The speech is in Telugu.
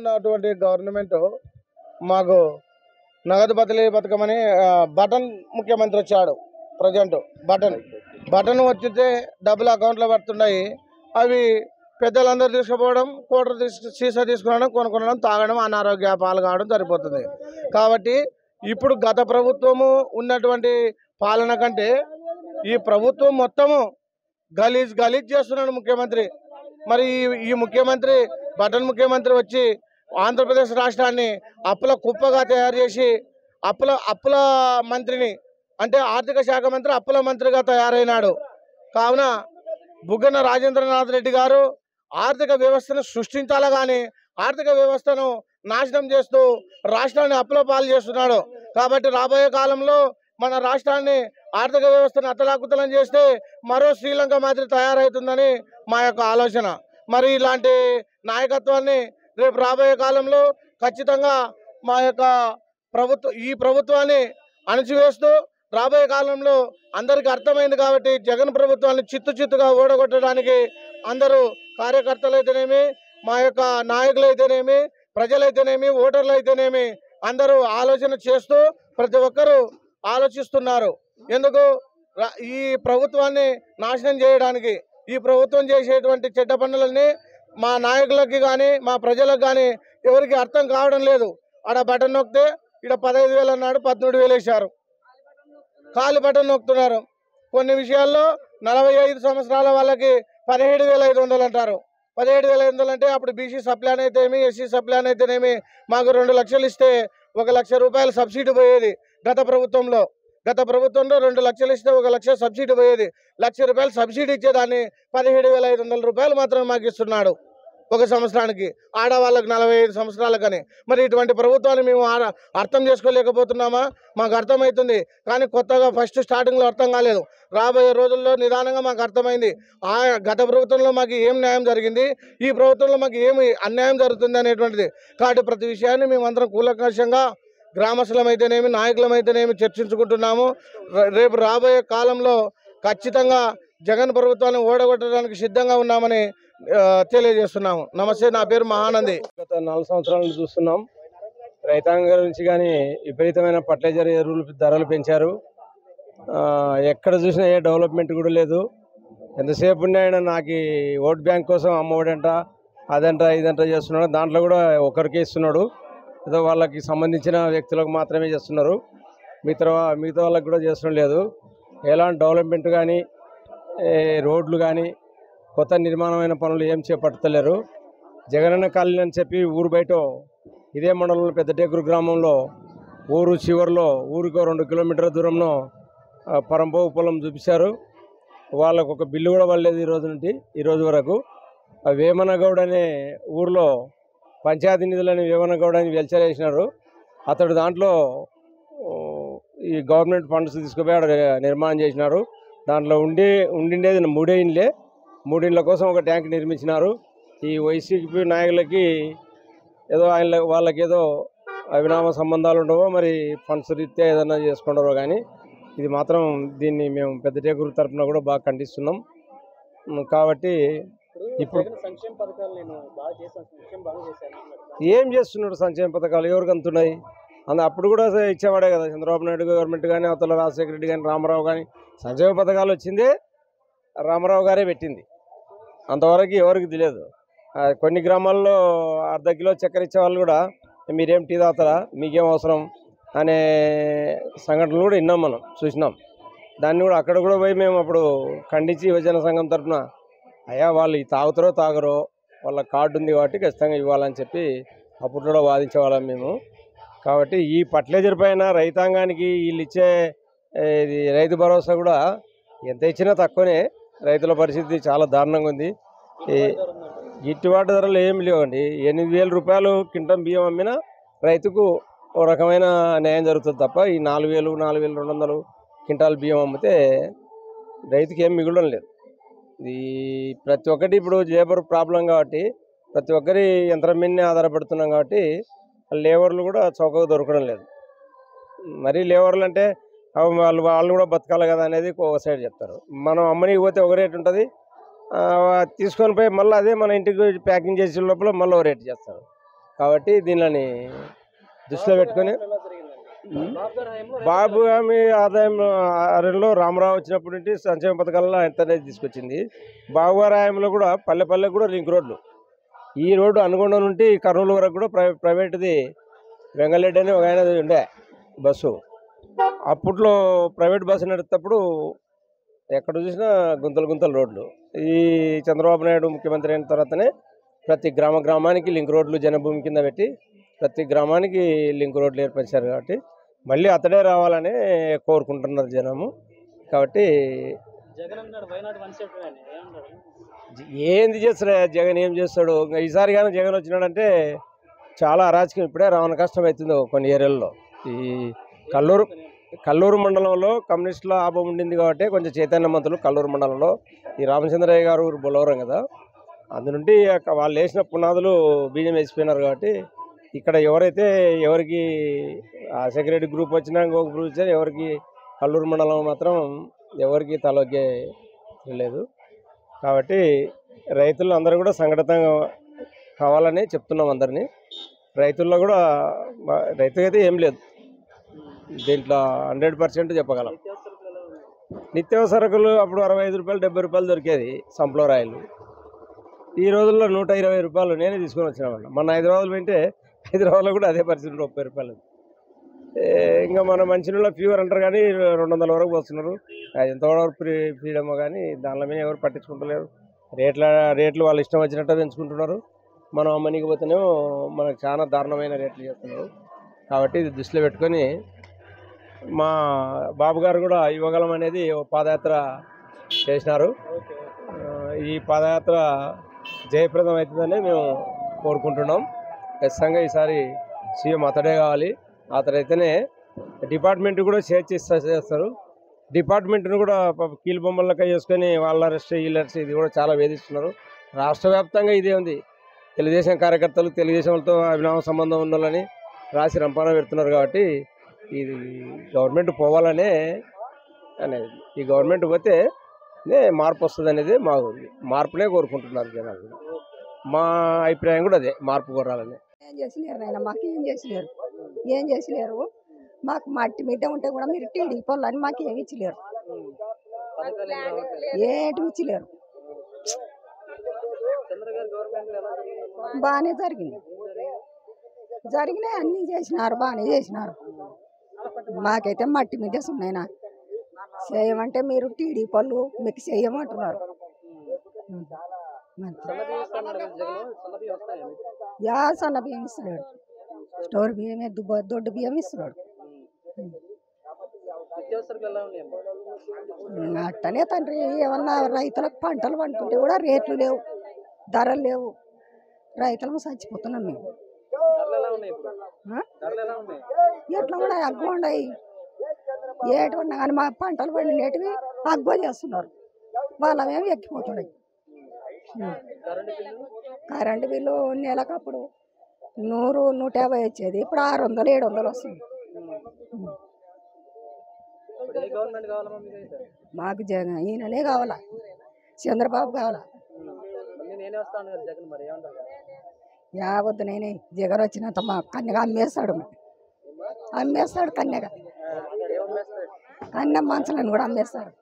ఉన్నటువంటి గవర్నమెంట్ మాకు నగదు బదిలీ పథకమని ఆ, బటన్ ముఖ్యమంత్రి వచ్చాడు ప్రజెంట్ బటన్ బటన్ వచ్చితే డబ్బులు అకౌంట్లో పడుతున్నాయి అవి పెద్దలందరూ తీసుకుపోవడం కోటర్ తీసుకు సీసా తీసుకునడం కొనుక్కోవడం తాగడం అనారోగ్య పాలు కావడం సరిపోతుంది కాబట్టి ఇప్పుడు గత ప్రభుత్వము ఉన్నటువంటి పాలన కంటే ఈ ప్రభుత్వం మొత్తము గలీజ్ గలీజ్ చేస్తున్నాడు ముఖ్యమంత్రి మరి ఈ- ఈ ముఖ్యమంత్రి బటన్ ముఖ్యమంత్రి వచ్చి ఆంధ్రప్రదేశ్ రాష్ట్రాన్ని అప్పుల కుప్పగా తయారు చేసి అప్పుల అప్పుల మంత్రిని అంటే ఆర్థిక శాఖ మంత్రి అప్పుల మంత్రిగా తయారైనాడు కావున బుగ్గన రాజేంద్రనాథ్ రెడ్డి గారు ఆర్థిక వ్యవస్థను సృష్టించాలా కానీ ఆర్థిక వ్యవస్థను నాశనం చేస్తూ రాష్ట్రాన్ని అప్పుల పాలు చేస్తున్నాడు కాబట్టి రాబోయే కాలంలో మన రాష్ట్రాన్ని ఆర్థిక వ్యవస్థను అతలాకుతలం చేస్తే మరో శ్రీలంక మాదిరి తయారవుతుందని మా యొక్క ఆలోచన మరి ఇలాంటి నాయకత్వాన్ని రేపు రాబోయే కాలంలో ఖచ్చితంగా మా యొక్క ప్రభుత్వ ఈ ప్రభుత్వాన్ని అణచివేస్తూ రాబోయే కాలంలో అందరికీ అర్థమైంది కాబట్టి జగన్ ప్రభుత్వాన్ని చిత్తు చిత్తుగా ఓడగొట్టడానికి అందరూ కార్యకర్తలు అయితేనేమి మా యొక్క నాయకులు అయితేనేమి ప్రజలైతేనేమి ఓటర్లు అయితేనేమి అందరూ ఆలోచన చేస్తూ ప్రతి ఒక్కరూ ఆలోచిస్తున్నారు ఎందుకు రా- ఈ ప్రభుత్వాన్ని నాశనం చేయడానికి ఈ ప్రభుత్వం చేసేటువంటి చెడ్డ పనులన్నీ మా నాయకులకి కానీ మా ప్రజలకు కానీ ఎవరికి అర్థం కావడం లేదు ఆడ బటన్ నొక్కితే ఇక్కడ పదహైదు వేలు అన్నాడు పదమూడు వేలు వేశారు కాలు బటన్ నొక్కుతున్నారు కొన్ని విషయాల్లో నలభై ఐదు సంవత్సరాల వాళ్ళకి పదిహేడు వేల ఐదు వందలు అంటారు పదిహేడు వేల ఐదు వందలు అంటే అప్పుడు బీసీ సప్లాన్ అయితేనేమి ఎస్సీ సప్లాన్ అయితేనేమి మాకు రెండు లక్షలు ఇస్తే ఒక లక్ష రూపాయలు సబ్సిడీ పోయేది గత ప్రభుత్వంలో గత ప్రభుత్వంలో రెండు లక్షలు ఇస్తే ఒక లక్ష సబ్సిడీ పోయేది లక్ష రూపాయలు సబ్సిడీ ఇచ్చేదాన్ని పదిహేడు వేల ఐదు వందల రూపాయలు మాత్రమే మాకు ఇస్తున్నాడు ఒక సంవత్సరానికి ఆడవాళ్ళకి నలభై ఐదు సంవత్సరాలకని మరి ఇటువంటి ప్రభుత్వాన్ని మేము ఆడ- అర్థం చేసుకోలేకపోతున్నామా మాకు అర్థమవుతుంది కానీ కొత్తగా ఫస్ట్ స్టార్టింగ్లో అర్థం కాలేదు రాబోయే రోజుల్లో నిదానంగా మాకు అర్థమైంది ఆ గత ప్రభుత్వంలో మాకు ఏం న్యాయం జరిగింది ఈ ప్రభుత్వంలో మాకు ఏమి అన్యాయం జరుగుతుంది అనేటువంటిది కాబట్టి ప్రతి విషయాన్ని మేమందరం కూలంకషంగా గ్రామస్తులమైతేనేమి నాయకులమైతేనేమి చర్చించుకుంటున్నాము ర- రేపు రాబోయే కాలంలో ఖచ్చితంగా జగన్ ప్రభుత్వాన్ని ఓడగొట్టడానికి సిద్ధంగా ఉన్నామని ఆ, తెలియజేస్తున్నాము నమస్తే నా పేరు మహానంది గత నాలుగు సంవత్సరాల నుంచి చూస్తున్నాం రైతాంగం నుంచి కానీ విపరీతమైన ఫర్టిలైజర్ ఎరువులు ధరలు పెంచారు ఆ, ఎక్కడ చూసినా ఏ డెవలప్మెంట్ కూడా లేదు ఎంతసేపు ఉన్నా ఆయన నాకు ఈ ఓట్ బ్యాంక్ కోసం అమ్మఒడంట అదంట ఇదంట చేస్తున్నాడు దాంట్లో కూడా ఒకరికే ఇస్తున్నాడు ఏదో వాళ్ళకి సంబంధించిన వ్యక్తులకు మాత్రమే చేస్తున్నారు మిగతా మిగతా వాళ్ళకి కూడా చేస్తడం లేదు ఎలాంటి డెవలప్మెంట్ కానీ రోడ్లు కానీ కొత్త నిర్మాణమైన పనులు ఏం చేపట్టలేరు జగనన్న కాలనీ అని చెప్పి ఊరు బయట ఇదే మండలంలో పెద్ద టేకూరు గ్రామంలో ఊరు చివరిలో ఊరికో రెండు కిలోమీటర్ల దూరంలో ఆ, పరంపోగు పొలం చూపించారు వాళ్ళకు ఒక బిల్లు కూడా పడలేదు ఈ రోజు నుండి ఈ రోజు వరకు ఆ వేమనగౌడ్ అనే ఊర్లో పంచాయతీ నిధులని వేమనగౌడ్ అని వెల్చరేసినారు అతడు దాంట్లో ఓ, ఈ గవర్నమెంట్ ఫండ్స్ తీసుకుపోయి ఆడ నిర్మాణం చేసినారు దాంట్లో ఉండి ఉండిండేది మూడే ఇండ్లే మూడిండ్ల కోసం ఒక ట్యాంక్ నిర్మించినారు ఈ వైసీపీ నాయకులకి ఏదో ఆయన వాళ్ళకి ఏదో అవినామ సంబంధాలు ఉండవో మరి ఫండ్స్ రీత్యా ఏదైనా చేసుకుంటారో కానీ ఇది మాత్రం దీన్ని మేము పెద్ద టేకూరు తరఫున కూడా బాగా ఖండిస్తున్నాం ఉమ్, కాబట్టి ఇప్పుడు సంక్షేమ పథకాలు నేను బాగా చేశాను సంక్షేమ బాగా చేశాను ఏం చేస్తున్నాడు సంక్షేమ పథకాలు ఎవరికి అందుతున్నాయి అంద అప్పుడు కూడా ఇచ్చేవాడే కదా చంద్రబాబు నాయుడు గవర్నమెంట్ కానీ అవతల రాజశేఖర రెడ్డి కానీ రామారావు కానీ సంక్షేమ పథకాలు వచ్చిందే రామారావు గారే పెట్టింది అంతవరకు ఎవరికి తెలియదు ఆ, కొన్ని గ్రామాల్లో అర్ధ కిలో చక్కెర ఇచ్చే వాళ్ళు కూడా మీరేం టీ తాగుతారా మీకేం అవసరం అనే సంఘటనలు కూడా విన్నాం మనం చూసినాం దాన్ని కూడా అక్కడ కూడా పోయి మేము అప్పుడు ఖండించి యువజన సంఘం తరఫున అయ్యా వాళ్ళు ఈ తాగుతారో తాగరో వాళ్ళ కార్డు ఉంది కాబట్టి ఖచ్చితంగా ఇవ్వాలని చెప్పి అప్పుడు కూడా వాదించేవాళ్ళం మేము కాబట్టి ఈ ఫర్టిలైజర్ పైన రైతాంగానికి వీళ్ళు ఇచ్చే ఏ, ఇది రైతు భరోసా కూడా ఎంత ఇచ్చినా తక్కువనే రైతుల పరిస్థితి చాలా దారుణంగా ఉంది ఈ గిట్టుబాటు ధరలు ఏమి లేవండి ఎనిమిది వేల రూపాయలు కింటం బియ్యం అమ్మినా రైతుకు ఓ రకమైన న్యాయం జరుగుతుంది తప్ప ఈ నాలుగు వేలు నాలుగు వేలు రెండు వందలు క్వింటాల్ బియ్యం అమ్మితే రైతుకి ఏం మిగలడం లేదు ఇది ప్రతి ఒక్కటి ఇప్పుడు లేబర్ ప్రాబ్లం కాబట్టి ప్రతి ఒక్కరి యంత్రం మీదనే ఆధారపడుతున్నాం కాబట్టి లేబర్లు కూడా చౌకగా దొరకడం లేదు మరీ లేబర్లు అంటే అవి వాళ్ళు వాళ్ళు కూడా బతకాలి కదా అనేది ఒక సైడ్ చెప్తారు మనం అమ్మనికి పోతే ఒక రేట్ ఉంటుంది ఆ, తీసుకొని పోయి మళ్ళీ అదే మన ఇంటికి ప్యాకింగ్ చేసే లోపల మళ్ళీ ఒక రేట్ చేస్తారు కాబట్టి దీనిని దృష్టిలో పెట్టుకొని ఎలా జరిగిందండి బాబు గారి హయాంలో బాబు హామీ ఆదాయం ఆరంలో రామరావు వచ్చినప్పటి నుండి సంక్షేమ పథకాలలో ఇంటర్నెట్ తీసుకొచ్చింది బాబు గారి హయాంలో కూడా పల్లె పల్లెకు కూడా లింక్ రోడ్లు ఈ రోడ్డు అనుకొండ నుండి కర్నూలు వరకు కూడా ప్రైవే ప్రైవేట్ది వెంగళరెడ్డి అని ఒక ఆయన ఉండే బస్సు అప్పట్లో ప్రైవేట్ బస్సు నడిచేటప్పుడు ఎక్కడ చూసినా గుంతలు గుంతలు రోడ్లు ఈ చంద్రబాబు నాయుడు ముఖ్యమంత్రి అయిన తర్వాతనే ప్రతి గ్రామ గ్రామానికి లింక్ రోడ్లు జనభూమి కింద పెట్టి ప్రతి గ్రామానికి లింక్ రోడ్లు ఏర్పరిచారు కాబట్టి మళ్ళీ అతడే రావాలని కోరుకుంటున్నారు జనము కాబట్టి జగన్ అన్నాడు వైనాడు వన్ సెట్ అని ఏమన్నాడు జ- ఏంది చేస్తాడు జగన్ ఏం చేస్తాడు ఇంకా ఈసారి కానీ జగన్ వచ్చినాడంటే చాలా అరాచకం ఇప్పుడే రావణ కష్టం అవుతుంది కొన్ని ఏరియాల్లో ఈ కల్లూరు కల్లూరు మండలంలో కమ్యూనిస్టుల ఆపం ఉండింది కాబట్టి కొంచెం చైతన్యవంతులు కల్లూరు మండలంలో ఈ రామచంద్రయ్య గారు ఊరు బొలవరం కదా అందు నుండి అక్క- వాళ్ళు వేసిన పునాదులు బీజం వేసిపోయినారు కాబట్టి ఇక్కడ ఎవరైతే ఎవరికి ఆ సెక్రటరీ గ్రూప్ వచ్చినా ఇంకొక గ్రూప్ వచ్చినా ఎవరికి కల్లూరు మండలం మాత్రం ఎవరికి తలొగ్గే లేదు కాబట్టి రైతులు అందరూ కూడా సంఘటితంగా కావాలని చెప్తున్నాం అందరినీ రైతుల్లో కూడా మా- రైతుకైతే ఏం లేదు దీంట్లో హండ్రెడ్ పర్సెంట్ చెప్పగలం నిత్యావసరాలు ఎలా ఉన్నాయి నిత్యావసరకులు అప్పుడు అరవై ఐదు రూపాయలు డెబ్బై రూపాయలు దొరికేది సంప్లోర్ ఆయిల్ ఈ రోజుల్లో నూట ఇరవై రూపాయలు నేనే తీసుకొని వచ్చిన మన హైదరాబాద్లో వింటే హైదరాబాద్లో కూడా అదే పరిస్థితి ముప్పై రూపాయలు ఏ, ఇంకా మన మంచినీళ్ళ ప్యూర్ అంటారు కానీ రెండు వందల వరకు పోస్తున్నారు అది ఎంతవరకు ఫ్రీ ఫ్రీడమ్ కానీ దానిలో మీద ఎవరు పట్టించుకుంటలేరు రేట్ల రేట్లు వాళ్ళు ఇష్టం వచ్చినట్టు పెంచుకుంటున్నారు మనం అమ్మనికి పోతేనేమో మనకు చాలా దారుణమైన రేట్లు చేస్తున్నారు కాబట్టి ఇది దృష్టిలో పెట్టుకొని మా బాబు గారు కూడా యువగలం అనేది ఓ పాదయాత్ర చేసినారు ఓకే ఆ, ఈ పాదయాత్ర జయప్రదం అవుతుందని మేము కోరుకుంటున్నాం ఖచ్చితంగా ఈసారి సీఎం అతడే కావాలి అతడైతేనే డిపార్ట్మెంట్ కూడా షేర్ చేస్తా చేస్తారు డిపార్ట్మెంట్ను కూడా పాపం కీలు బొమ్మలక చేసుకొని వాళ్ళ అరెస్ట్ వీళ్ళ అరెస్ట్ ఇది కూడా చాలా వేధిస్తున్నారు రాష్ట్ర వ్యాప్తంగా ఇదే ఉంది తెలుగుదేశం కార్యకర్తలు తెలుగుదేశంతో అభినవ సంబంధం ఉన్న వాళ్ళని రాసి రంపాన పెడుతున్నారు కాబట్టి ఇది గవర్నమెంట్ పోవాలనే అనేది ఈ గవర్నమెంట్ పోతే నే మార్పు వస్తుంది అనేది మా మార్పునే కోరుకుంటున్నారు జనాలు మా అభిప్రాయం కూడా అదే మార్పు కోరాలని ఏం చేసలేరు నాయన మాకు ఏం చేసలేరు ఏం చేసలేరు మాకు మట్టి మీద ఉంటే కూడా మీరు టీడీ పొల్లు అని మాకు ఏమి ఇచ్చలేరు పథకాలు ఏం రావట్లేదు ఏటి ఇచ్చలేరు చంద్ర గారి గవర్నమెంట్ ఎలా జరిగిందమ్మా బాగానే జరిగింది జరిగినాయి అన్నీ చేసినారు బాగానే చేసినారు మాకైతే మట్టి మీద ఉన్నాయి నాకు చేయమంటే మీరు టీడీ పళ్ళు మీకు చేయమంటున్నారు ఉం. అంతే. సన్నబియ్యం ఇస్తాడు కదా జగన్ సన్నబియ్యం వస్తాయా మీకు? యా సన్న బియ్యం ఇస్తున్నాడు స్టోర్ బియ్యమే దుబ్బ దొడ్డు బియ్యం ఇస్తున్నాడు నిత్యావసరాలు ఎలా ఉన్నాయమ్మా ఉం, అట్టనే తండ్రి ఏమన్నా రైతులకు పంటలు పండుతుంటే కూడా రేట్లు లేవు ధరలు లేవు రైతులకు చచ్చిపోతున్నాం మేము ధరలు ఎలా ఉన్నాయి ఇప్పుడు ఆ? ధరలు ఎలా ఉన్నాయి ఎట్లా కూడా అగ్గు ఉన్నాయి ఏటి ఉన్నా కానీ మా పంటలు పండినటివి అగ్గు చేస్తున్నారు వాళ్ళమేమి ఎక్కిపోతున్నాయి ఉం. కరెంటు బిల్లు కరెంటు బిల్లు నెలకప్పుడు నూరు నూట యాభై వచ్చేది ఇప్పుడు ఆరు వందలు ఏడు వందలు వస్తుంది ఉం. ఇప్పుడు ఏ గవర్నమెంట్ కావాలమ్మా మీకు అయితే మాకు జగన్ ఈయననే కావాలా చంద్రబాబు కావాలా మళ్ళీ నేనే వస్తాను కదా జగన్ మరి ఏమంటారు యావద్దు నేనే జగన్ వచ్చినంత మా కన్యగా అమ్మేస్తాడు అమ్మేస్తాడు కన్యగా ఏమమ్మేస్తాడు కన్య మంచాలను కూడా అమ్మేస్తాడు